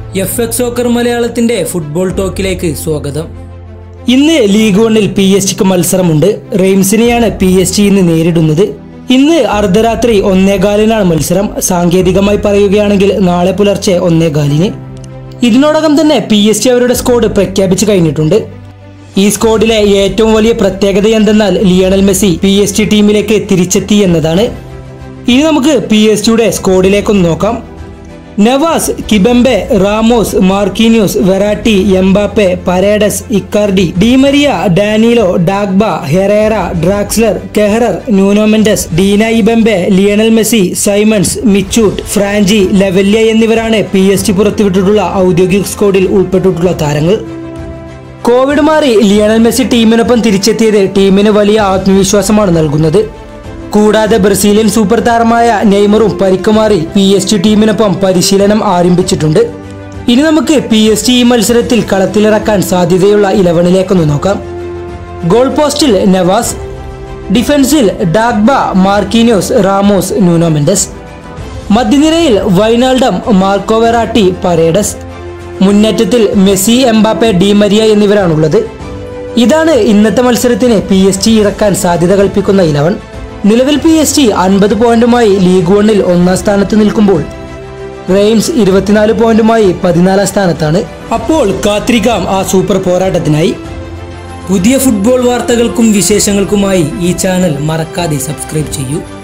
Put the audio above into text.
F X soccer മലയാളത്തിന്റെ football ടോക്കിലേക്ക് സ്വാഗതം ഇന്ന് ലീഗ് വണ്ണിൽ പി എസ് ജിക്ക് മത്സരമുണ്ട് റെയിംസിനെയാണ് പി എസ് ജി ഇന്ന് നേരിടുന്നത് ഇന്ന് അർദ്ധരാത്രി ഒന്നേകാലിനാണ് മത്സരം സാങ്കേതികമായി പറയുകയാണെങ്കിൽ നാളെ പുലർച്ചെ ഒന്നേകാലിന് ഇതിനോടകം തന്നെ പി എസ് ജി അവരുടെ സ്കോഡ് പ്രഖ്യാപിച്ചു കഴിഞ്ഞിട്ടുണ്ട് ഈ സ്കോഡിലെ ഏറ്റവും വലിയ പ്രത്യേകത എന്തെന്നാൽ Lionel Messi P S G ടീമിലേക്ക് തിരിച്ചെത്തി എന്നതാണ് ഇനി നമുക്ക് പി എസ് ജിയുടെ സ്കോഡിലേക്കൊന്ന് നോക്കാം Navas Kimpembe Ramos Marquinhos Verratti Mbappe Paredes Icardi Di Maria Danilo Dagba Herrera Draxler Kehrer Nuno Mendes Dina Ebimbe Lionel Messi Simons Michut Franchi ലെവല്യ എന്നിവരാണ് പി എസ് ടി പുറത്തുവിട്ടിട്ടുള്ള ഔദ്യോഗിക സ്കോഡിൽ ഉൾപ്പെട്ടിട്ടുള്ള താരങ്ങൾ കോവിഡ് മാറി ലിയണൽ മെസ്സി ടീമിനൊപ്പം തിരിച്ചെത്തിയത് ടീമിന് വലിയ ആത്മവിശ്വാസമാണ് നൽകുന്നത് കൂടാതെ ബ്രസീലിയൻ സൂപ്പർ താരമായ നെയ്മറും പരിക്കുമാറി പി എസ് ജി ടീമിനൊപ്പം പരിശീലനം ആരംഭിച്ചിട്ടുണ്ട് ഇനി നമുക്ക് പി എസ് ജി ഈ മത്സരത്തിൽ കളത്തിലിറക്കാൻ സാധ്യതയുള്ള ഇലവനിലേക്കൊന്ന് നോക്കാം ഗോൾ പോസ്റ്റിൽ നവാസ് ഡിഫൻസിൽ ഡാഗ്ബ മാർക്കീനിയോസ് റാമോസ് ന്യൂനോമെൻഡസ് മധ്യനിരയിൽ വൈനാൾഡം മാർക്കോ വെറാട്ടി പരേഡസ് മുന്നേറ്റത്തിൽ മെസ്സി എംബാപ്പെ ഡിമരിയ എന്നിവരാണുള്ളത് ഇതാണ് ഇന്നത്തെ മത്സരത്തിന് പി എസ് ജി ഇറക്കാൻ സാധ്യത കൽപ്പിക്കുന്ന ഇലവൻ നിലവിൽ പി എസ് ജി അൻപത് പോയിന്റുമായി ലീഗ് വണ്ണിൽ ഒന്നാം സ്ഥാനത്ത് നിൽക്കുമ്പോൾ റെയിംസ് ഇരുപത്തിനാല് പോയിന്റുമായി പതിനാലാം സ്ഥാനത്താണ് അപ്പോൾ കാത്തിരിക്കാം ആ സൂപ്പർ പോരാട്ടത്തിനായി പുതിയ ഫുട്ബോൾ വാർത്തകൾക്കും വിശേഷങ്ങൾക്കുമായി ഈ ചാനൽ മറക്കാതെ സബ്സ്ക്രൈബ് ചെയ്യൂ